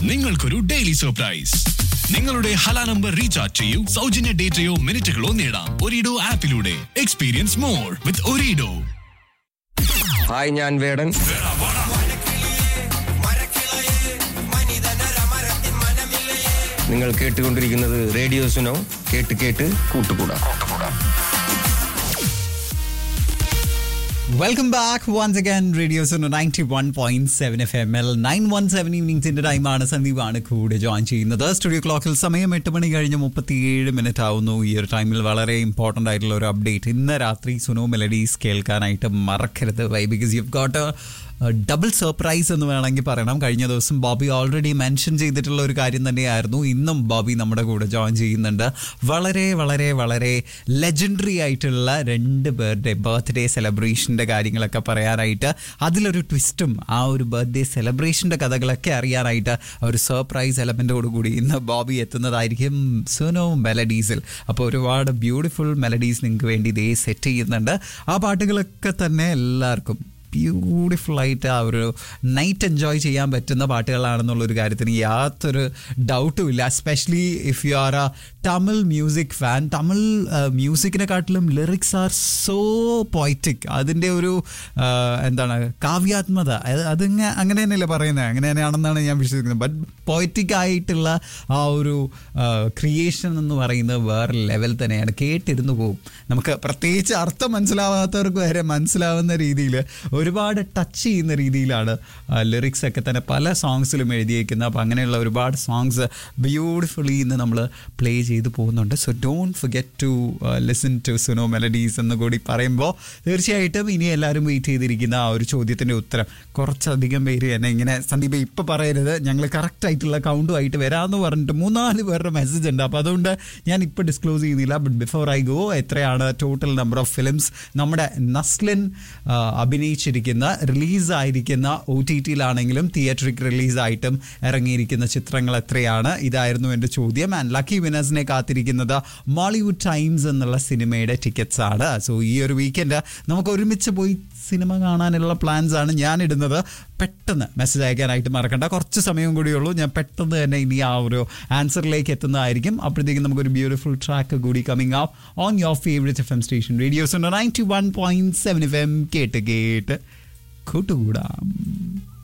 നിങ്ങൾക്കൊരു daily surprise നിങ്ങളുടെ Hala number recharge ചെയ്യൂ സൗജന്യ ഡേറ്റയോ മിനിറ്റുകളോ നേടാം ഒരിഡോ ആപ്പിലൂടെ എക്സ്പീരിയൻസ് മോർ വിത്ത് ഒരിഡോ ഹായ് ഞാൻ വേടൻ നിങ്ങൾ കേട്ടുകൊണ്ടിരിക്കുന്നത് റേഡിയോ സുനോ കേട്ട് കേട്ട് കൂട്ടുകൂടാ welcome back once again radio ninety one point seven F M L nine one seven ഈവനിങ്സിന്റെ ടൈമാണ് സന്ദീപാണ് കൂടെ ജോയിൻ ചെയ്യുന്നത് സ്റ്റുഡിയോ ക്ലോക്കിൽ സമയം എട്ട് മണി കഴിഞ്ഞ് മുപ്പത്തിയേഴ് മിനിറ്റ് ആവുന്നു ഈ ഒരു ടൈമിൽ വളരെ ഇമ്പോർട്ടൻ്റ് ആയിട്ടുള്ള ഒരു അപ്ഡേറ്റ് ഇന്ന് രാത്രി സുനോ മെലഡീസ് കേൾക്കാനായിട്ട് മറക്കരുത് why because you got double surprise എന്ന് വേണമെങ്കിൽ പറയണം കഴിഞ്ഞ ദിവസം ബോബി ഓൾറെഡി മെൻഷൻ ചെയ്തിട്ടുള്ള ഒരു കാര്യം തന്നെയായിരുന്നു ഇന്നും ബോബി നമ്മുടെ കൂടെ ജോയിൻ ചെയ്യുന്നുണ്ട് വളരെ വളരെ വളരെ ലെജൻഡറി ആയിട്ടുള്ള രണ്ട് ബർത്ത്ഡേ ബർത്ത്ഡേ സെലിബ്രേഷൻ്റെ കാര്യങ്ങളൊക്കെ പറയാനായിട്ട് അതിലൊരു ട്വിസ്റ്റും ആ ഒരു ബർത്ത്ഡേ സെലിബ്രേഷൻ്റെ കഥകളൊക്കെ അറിയാനായിട്ട് ആ ഒരു സർപ്രൈസ് എലമെൻറ്റോട് കൂടി ഇന്ന് ബോബി എത്തുന്നതായിരിക്കും സുനോ മെലഡീസിൽ അപ്പോൾ ഒരുപാട് ബ്യൂട്ടിഫുൾ മെലഡീസ് നിങ്ങൾക്ക് വേണ്ടി ഇതേ സെറ്റ് ചെയ്യുന്നുണ്ട് ആ പാട്ടുകളൊക്കെ തന്നെ എല്ലാവർക്കും ബ്യൂട്ടിഫുൾ ആയിട്ട് ആ ഒരു നൈറ്റ് എൻജോയ് ചെയ്യാൻ പറ്റുന്ന പാട്ടുകളാണെന്നുള്ളൊരു കാര്യത്തിന് യാതൊരു ഡൗട്ടും ഇല്ല especially if you are a Tamil music fan Tamil മ്യൂസിക്കിനെക്കാട്ടിലും ലിറിക്സ് ആർ സോ പോയറ്റിക് അതിൻ്റെ ഒരു ആ, എന്താണ് കാവ്യാത്മത അത് അതിങ്ങനെ അങ്ങനെ തന്നെയല്ലേ പറയുന്നത് അങ്ങനെ തന്നെയാണെന്നാണ് ഞാൻ വിശ്വസിക്കുന്നത് ബട്ട് പോയറ്റിക് ആയിട്ടുള്ള ആ ഒരു ക്രിയേഷൻ എന്ന് പറയുന്നത് വേറെ ലെവൽ തന്നെയാണ് കേട്ടിരുന്നു പോകും നമുക്ക് പ്രത്യേകിച്ച് അർത്ഥം മനസ്സിലാവാത്തവർക്ക് വരെ മനസ്സിലാവുന്ന രീതിയിൽ ഒരുപാട് ടച്ച് ചെയ്യുന്ന രീതിയിലാണ് ലിറിക്സ് ഒക്കെ തന്നെ പല സോങ്സിലും എഴുതിയേക്കുന്നത് അപ്പോൾ അങ്ങനെയുള്ള ഒരുപാട് സോങ്സ് ബ്യൂട്ടിഫുള്ളി ഇന്ന് നമ്മൾ പ്ലേ ചെയ്ത് പോകുന്നുണ്ട് so don't forget to listen to Suno melodies എന്ന് കൂടി പറയുമ്പോൾ തീർച്ചയായിട്ടും ഇനി എല്ലാവരും വെയിറ്റ് ചെയ്തിരിക്കുന്ന ആ ഒരു ചോദ്യത്തിൻ്റെ ഉത്തരം കുറച്ചധികം പേര് എന്നെ ഇങ്ങനെ സന്ദീപ് ഇപ്പം പറയരുത് ഞങ്ങൾ കറക്റ്റ് ആയിട്ടുള്ള കൗണ്ടുമായിട്ട് വരാമെന്ന് പറഞ്ഞിട്ട് മൂന്നാല് പേരുടെ മെസ്സേജ് ഉണ്ട് അപ്പോൾ അതുകൊണ്ട് ഞാൻ ഇപ്പോൾ ഡിസ്ക്ലോസ് ചെയ്യുന്നില്ല ബട്ട് ബിഫോർ ഐ ഗോ എത്രയാണ് ടോട്ടൽ നമ്പർ ഓഫ് ഫിലിംസ് നമ്മുടെ നസ്ലിൻ ആ, അഭിനയിച്ചിരിക്കുന്ന റിലീസായിരിക്കുന്ന ഒ ടി ടിയിലാണെങ്കിലും തിയേറ്ററിക് റിലീസായിട്ടും ഇറങ്ങിയിരിക്കുന്ന ചിത്രങ്ങൾ എത്രയാണ് ഇതായിരുന്നു എൻ്റെ ചോദ്യം ആൻഡ് ലക്കി വിനേഴ്സിനെ കാത്തിരിക്കുന്നത് മോളിവുഡ് ടൈംസ് എന്നുള്ള സിനിമയുടെ ടിക്കറ്റ്സ് ആണ് സോ ഈ ഒരു വീക്കെൻഡ് നമുക്ക് ഒരുമിച്ച് പോയി സിനിമ കാണാനുള്ള പ്ലാൻസ് ആണ് ഞാൻ ഇടുന്നത് പെട്ടെന്ന് മെസ്സേജ് അയക്കാനായിട്ട് മറക്കണ്ട കുറച്ച് സമയം കൂടിയുള്ളൂ ഞാൻ പെട്ടെന്ന് തന്നെ ഇനി ആ ഒരു ആൻസറിലേക്ക് എത്തുന്നതായിരിക്കും അപ്പോഴത്തേക്കും നമുക്കൊരു ബ്യൂട്ടിഫുൾ ട്രാക്ക് കൂടി coming up on your favourite F M station radio's ninety one point seven F M കേട്ട് കേട്ട് കൂട്ടുകൂടാം